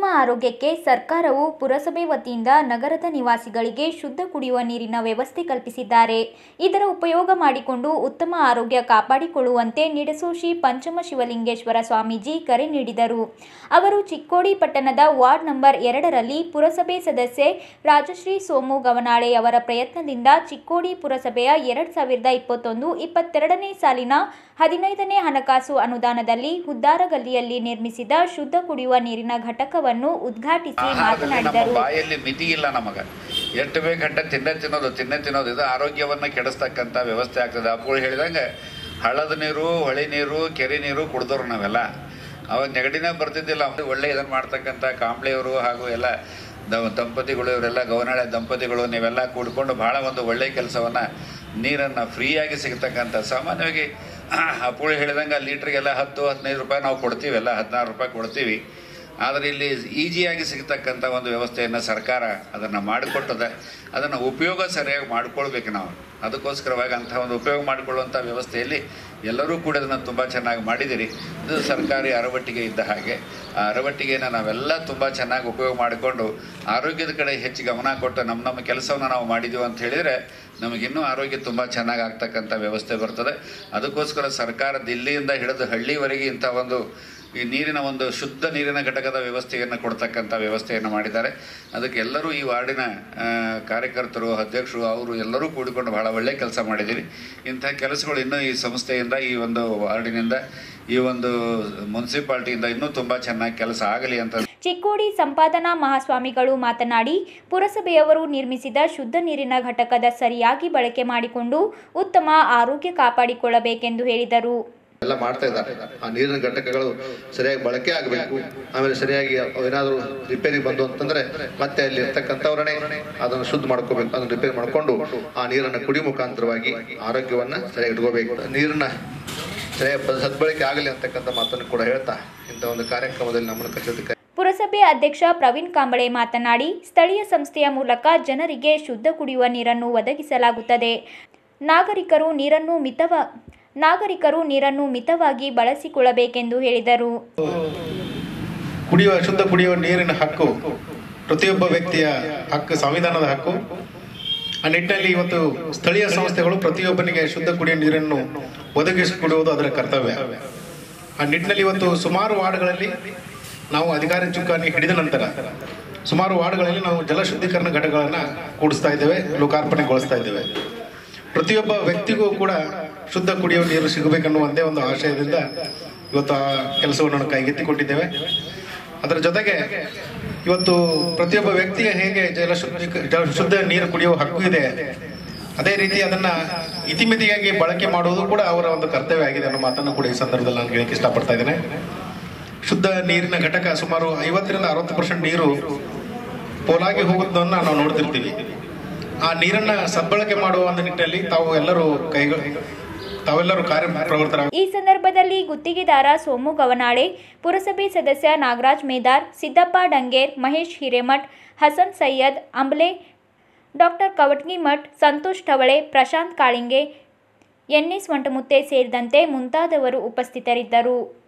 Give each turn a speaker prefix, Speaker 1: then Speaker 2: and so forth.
Speaker 1: ಆರೋಗ್ಯಕ್ಕೆ ಸರ್ಕಾರವು ಪುರಸಭೆ ವತಿಯಿಂದ ನಗರದ ನಿವಾಸಿಗಳಿಗೆ ಶುದ್ಧ ಕುಡಿಯುವ ನೀರಿನ ವ್ಯವಸ್ಥೆ ಕಲ್ಪಿಸಿದ್ದಾರೆ ಇದರ ಉಪಯೋಗ ಮಾಡಿಕೊಂಡು ಉತ್ತಮ ಆರೋಗ್ಯ ಕಾಪಾಡಿಕೊಳ್ಳುವಂತೆ ನಿಡಸೋಶಿ ಪಂಚಮ ಶಿವಲಿಂಗೇಶ್ವರ ಸ್ವಾಮೀಜಿ ಕರೆ ನೀಡಿದರು ಅವರು ಚಿಕ್ಕೋಡಿ ಪಟ್ಟಣದ ವಾರ್ಡ್ ನಂಬರ್ ಎರಡರಲ್ಲಿ ಪುರಸಭೆ ಸದಸ್ಯೆ ರಾಜಶ್ರೀ ಸೋಮು ಗವನಾಳೆ ಅವರ ಪ್ರಯತ್ನದಿಂದ ಚಿಕ್ಕೋಡಿ ಪುರಸಭೆಯ ಎರಡ್ ಸಾವಿರದ ಇಪ್ಪತ್ತೊಂದು ಇಪ್ಪತ್ತೆರಡನೇ ಸಾಲಿನ ಹದಿನೈದನೇ ಹಣಕಾಸು ಅನುದಾನದಲ್ಲಿ ಹುದ್ದಾರಗಲ್ಲಿಯಲ್ಲಿ ನಿರ್ಮಿಸಿದ ಶುದ್ಧ ಕುಡಿಯುವ ನೀರಿನ ಘಟಕವನ್ನು ಉದ್ಘಾಟಿಸಿ
Speaker 2: ಆಹಾರದಲ್ಲಿ ನಮ್ಮ
Speaker 1: ಮಾತನಾಡಿದರು
Speaker 2: ಬಾಯಲ್ಲಿ ಮಿತಿ ಇಲ್ಲ ನಮಗೆ ಎಷ್ಟು ಬೇಕಂಟ ತಿನ್ನೆ ತಿನ್ನೋದು ತಿನ್ನೆ ತಿನ್ನೋದು ಇದು ಆರೋಗ್ಯವನ್ನು ಕೆಡಿಸ್ತಕ್ಕಂಥ ವ್ಯವಸ್ಥೆ ಆಗ್ತದೆ ಅಪ್ಪಗಳು ಹೇಳಿದಂಗೆ ಹಳ್ಳದ ನೀರು ಹೊಳೆ ನೀರು ಕೆರೆ ನೀರು ಕುಡ್ದವ್ರು ನಾವೆಲ್ಲ ಅವಾಗ ನೆಗಡಿನೇ ಬರ್ತಿದ್ದಿಲ್ಲ ಅವ್ರು ಒಳ್ಳೆ ಇದನ್ನು ಮಾಡ್ತಕ್ಕಂಥ ಕಾಂಬ್ಳೆಯವರು ಹಾಗೂ ಎಲ್ಲ ದ- ದಂಪತಿಗಳು ಇವರೆಲ್ಲ ಗೌನಾಳೆ ದಂಪತಿಗಳು ನೀವೆಲ್ಲ ಕೂಡ್ಕೊಂಡು ಭಾಳ ಒಂದು ಒಳ್ಳೆಯ ಕೆಲಸವನ್ನು ನೀರನ್ನು ಫ್ರೀಯಾಗಿ ಸಿಗ್ತಕ್ಕಂಥ ಸಾಮಾನ್ಯವಾಗಿ ಅಪ್ಪಗಳು ಹೇಳಿದಂಗೆ ಲೀಟ್ರಿಗೆಲ್ಲ ಹತ್ತು ಹದಿನೈದು ರೂಪಾಯಿ ನಾವು ಕೊಡ್ತೀವಲ್ಲ ಹದಿನಾರು ರೂಪಾಯಿ ಕೊಡ್ತೀವಿ ಆದರೆ ಇಲ್ಲಿ ಈಸಿಯಾಗಿ ಸಿಗ್ತಕ್ಕಂಥ ಒಂದು ವ್ಯವಸ್ಥೆಯನ್ನು ಸರ್ಕಾರ ಅದನ್ನು ಮಾಡಿಕೊಟ್ಟದೆ ಅದನ್ನು ಉಪಯೋಗ ಸರಿಯಾಗಿ ಮಾಡ್ಕೊಳ್ಬೇಕು ನಾವು ಅದಕ್ಕೋಸ್ಕರವಾಗಿ ಅಂಥ ಒಂದು ಉಪಯೋಗ ಮಾಡಿಕೊಳ್ಳುವಂಥ ವ್ಯವಸ್ಥೆಯಲ್ಲಿ ಎಲ್ಲರೂ ಕೂಡ ಅದನ್ನು ತುಂಬ ಚೆನ್ನಾಗಿ ಮಾಡಿದ್ದೀರಿ ಇದು ಸರ್ಕಾರಿ ಅರವಟ್ಟಿಗೆ ಇದ್ದ ಹಾಗೆ ಆ ಅರವಟ್ಟಿಗೆಯನ್ನು ನಾವೆಲ್ಲ ತುಂಬ ಚೆನ್ನಾಗಿ ಉಪಯೋಗ ಮಾಡಿಕೊಂಡು ಆರೋಗ್ಯದ ಕಡೆ ಹೆಚ್ಚು ಗಮನ ಕೊಟ್ಟು ನಮ್ಮ ನಮ್ಮ ಕೆಲಸವನ್ನು ನಾವು ಮಾಡಿದ್ದೀವಿ ಅಂತ ಹೇಳಿದರೆ ನಮಗಿನ್ನೂ ಆರೋಗ್ಯ ತುಂಬ ಚೆನ್ನಾಗಿ ಆಗ್ತಕ್ಕಂಥ ವ್ಯವಸ್ಥೆ ಬರ್ತದೆ ಅದಕ್ಕೋಸ್ಕರ ಸರ್ಕಾರ ದಿಲ್ಲಿಯಿಂದ ಹಿಡಿದು ಹಳ್ಳಿವರೆಗೆ ಇಂಥ ಒಂದು ಈ ನೀರಿನ ಒಂದು ಶುದ್ಧ ನೀರಿನ ಘಟಕದ ವ್ಯವಸ್ಥೆಯನ್ನು ಕೊಡ್ತಕ್ಕಂಥ ವ್ಯವಸ್ಥೆಯನ್ನು ಮಾಡಿದ್ದಾರೆ ಅದಕ್ಕೆ ಎಲ್ಲರೂ ಈ ವಾರ್ಡಿನ ಆ, ಕಾರ್ಯಕರ್ತರು ಅಧ್ಯಕ್ಷರು ಅವರು ಎಲ್ಲರೂ ಕೂಡಿಕೊಂಡು ಬಹಳ ಒಳ್ಳೆಯ ಕೆಲಸ ಮಾಡಿದ್ದೀರಿ ಇಂಥ ಕೆಲಸಗಳು ಇನ್ನೂ ಈ ಸಂಸ್ಥೆಯಿಂದ ಈ ಒಂದು ವಾರ್ಡಿನಿಂದ ಈ ಒಂದು ಮುನ್ಸಿಪಾಲ್ಟಿಯಿಂದ ಇನ್ನೂ ತುಂಬ ಚೆನ್ನಾಗಿ ಕೆಲಸ ಆಗಲಿ ಅಂತ
Speaker 1: ಚಿಕ್ಕೋಡಿ ಸಂಪಾದನಾ ಮಹಾಸ್ವಾಮಿಗಳು ಮಾತನಾಡಿ ಪುರಸಭೆಯವರು ನಿರ್ಮಿಸಿದ ಶುದ್ಧ ನೀರಿನ ಘಟಕದ ಸರಿಯಾಗಿ ಬಳಕೆ ಮಾಡಿಕೊಂಡು ಉತ್ತಮ ಆರೋಗ್ಯ ಕಾಪಾಡಿಕೊಳ್ಳಬೇಕೆಂದು ಹೇಳಿದರು
Speaker 3: ಎಲ್ಲ ಮಾಡ್ತಾ ಇದ್ದಾರೆ ಆ ನೀರಿನ ಘಟಕಗಳು ಸರಿಯಾಗಿ ಬಳಕೆ ಆಗಬೇಕು ಆಮೇಲೆ ಸರಿಯಾಗಿ ಏನಾದರೂ ರಿಪೇರಿ ಬಂದು ಅಂತಂದ್ರೆ ಮತ್ತೆ ಅಲ್ಲಿ ಇರ್ತಕ್ಕಂಥವ್ರನ್ನೇ ಅದನ್ನು ಶುದ್ಧ ಮಾಡ್ಕೋಬೇಕು ಅದನ್ನು ರಿಪೇರಿ ಮಾಡ್ಕೊಂಡು ಆ ನೀರನ್ನು ಕುಡಿ ಮುಖಾಂತರವಾಗಿ ಆರೋಗ್ಯವನ್ನ ಸರಿಯಾಗಿ ಇಟ್ಕೋಬೇಕು ನೀರನ್ನ ಸರಿಯಾಗಿ ಬ- ಸದ್ಬಳಕೆ ಆಗಲಿ ಅಂತಕ್ಕಂಥ ಮಾತನ್ನು ಕೂಡ ಹೇಳ್ತಾ ಇಂಥ ಒಂದು ಕಾರ್ಯಕ್ರಮದಲ್ಲಿ ನಮ್ಮನ್ನು ಕರೆಸಿದ್ದಕ್ಕೆ
Speaker 1: ಪುರಸಭೆ ಅಧ್ಯಕ್ಷ ಪ್ರವೀಣ್ ಕಾಂಬಳೆ ಮಾತನಾಡಿ ಸ್ಥಳೀಯ ಸಂಸ್ಥೆಯ ಮೂಲಕ ಜನರಿಗೆ ಶುದ್ಧ ಕುಡಿಯುವ ನೀರನ್ನು ಒದಗಿಸಲಾಗುತ್ತದೆ ನಾಗರಿಕರು ನೀರನ್ನು ಮಿತವ ನಾಗರಿಕರು ನೀರನ್ನು ಮಿತವಾಗಿ ಬಳಸಿಕೊಳ್ಳಬೇಕೆಂದು ಹೇಳಿದರು
Speaker 4: ಕುಡಿಯುವ ಶುದ್ಧ ಕುಡಿಯುವ ನೀರಿನ ಹಕ್ಕು ಪ್ರತಿಯೊಬ್ಬ ವ್ಯಕ್ತಿಯ ಹಕ್ಕು ಸಂವಿಧಾನದ ಹಕ್ಕು ಆ ನಿಟ್ಟಿನಲ್ಲಿ ಇವತ್ತು ಸ್ಥಳೀಯ ಸಂಸ್ಥೆಗಳು ಪ್ರತಿಯೊಬ್ಬನಿಗೆ ಶುದ್ಧ ಕುಡಿಯುವ ನೀರನ್ನು ಒದಗಿಸಿಕೊಡುವುದು ಅದರ ಕರ್ತವ್ಯ ಆ ನಿಟ್ಟಿನಲ್ಲಿ ಇವತ್ತು ಸುಮಾರು ವಾರ್ಡ್ಗಳಲ್ಲಿ ನಾವು ಅಧಿಕಾರಿ ಚುಕ್ಕಾಣಿ ಹಿಡಿದ ನಂತರ ಸುಮಾರು ವಾರ್ಡ್ಗಳಲ್ಲಿ ನಾವು ಜಲ ಶುದ್ಧೀಕರಣ ಘಟಕಗಳನ್ನು ಕೂಡಿಸ್ತಾ ಇದ್ದೇವೆ ಲೋಕಾರ್ಪಣೆಗೊಳಿಸ್ತಾ ಇದ್ದೇವೆ ಪ್ರತಿಯೊಬ್ಬ ವ್ಯಕ್ತಿಗೂ ಕೂಡ ಶುದ್ಧ ಕುಡಿಯುವ ನೀರು ಸಿಗಬೇಕನ್ನೋ ಒಂದೇ ಒಂದು ಆಶಯದಿಂದ ಇವತ್ತು ಆ ಕೆಲಸವನ್ನು ನಾವು ಕೈಗೆತ್ತಿಕೊಂಡಿದ್ದೇವೆ ಅದರ ಜೊತೆಗೆ ಇವತ್ತು ಪ್ರತಿಯೊಬ್ಬ ವ್ಯಕ್ತಿಗೆ ಹೇಗೆ ಜಲ ಶುದ್ಧೀಕ ಜಲ ಶುದ್ಧ ನೀರು ಕುಡಿಯುವ ಹಕ್ಕು ಇದೆ ಅದೇ ರೀತಿ ಅದನ್ನ ಇತಿಮಿತಿಯಾಗಿ ಬಳಕೆ ಮಾಡುವುದು ಕೂಡ ಅವರ ಒಂದು ಕರ್ತವ್ಯ ಆಗಿದೆ ಅನ್ನೋ ಮಾತನ್ನು ಕೂಡ ಈ ಸಂದರ್ಭದಲ್ಲಿ ನಾನು ಹೇಳಕ್ಕೆ ಇಷ್ಟಪಡ್ತಾ ಇದ್ದೇನೆ ಶುದ್ಧ ನೀರಿನ ಘಟಕ ಸುಮಾರು ಐವತ್ತರಿಂದ ಅರವತ್ತು ಪರ್ಸೆಂಟ್ ನೀರು ಪೋಲಾಗಿ ಹೋಗುವುದನ್ನ ನಾವು ನೋಡ್ತಿರ್ತೀವಿ ಆ ನೀರನ್ನ ಸದ್ಬಳಕೆ ಮಾಡುವ ಒಂದು ನಿಟ್ಟಿನಲ್ಲಿ ತಾವು ಎಲ್ಲರೂ ಕೈಗಳು ತಾವೆಲ್ಲರೂ ಕಾರ್ಯಪ್ರವೃತ್ತರ
Speaker 1: ಈ ಸಂದರ್ಭದಲ್ಲಿ ಗುತ್ತಿಗೆದಾರ ಸೋಮು ಗವನಾಳೆ ಪುರಸಭೆ ಸದಸ್ಯ ನಾಗರಾಜ್ ಮೇದಾರ್ ಸಿದ್ದಪ್ಪ ಡಂಗೇರ್ ಮಹೇಶ್ ಹಿರೇಮಠ್ ಹಸನ್ ಸೈಯದ್ ಅಂಬ್ಲೆ ಡಾಕ್ಟರ್ ಕವಟ್ಗಿಮಠ್ ಸಂತೋಷ್ ಟವಳೆ ಪ್ರಶಾಂತ್ ಕಾಳಿಂಗೆ ಎನ್ಎಸ್ ವಂಟಮುತ್ತೆ ಸೇರಿದಂತೆ ಮುಂತಾದವರು ಉಪಸ್ಥಿತರಿದ್ದರು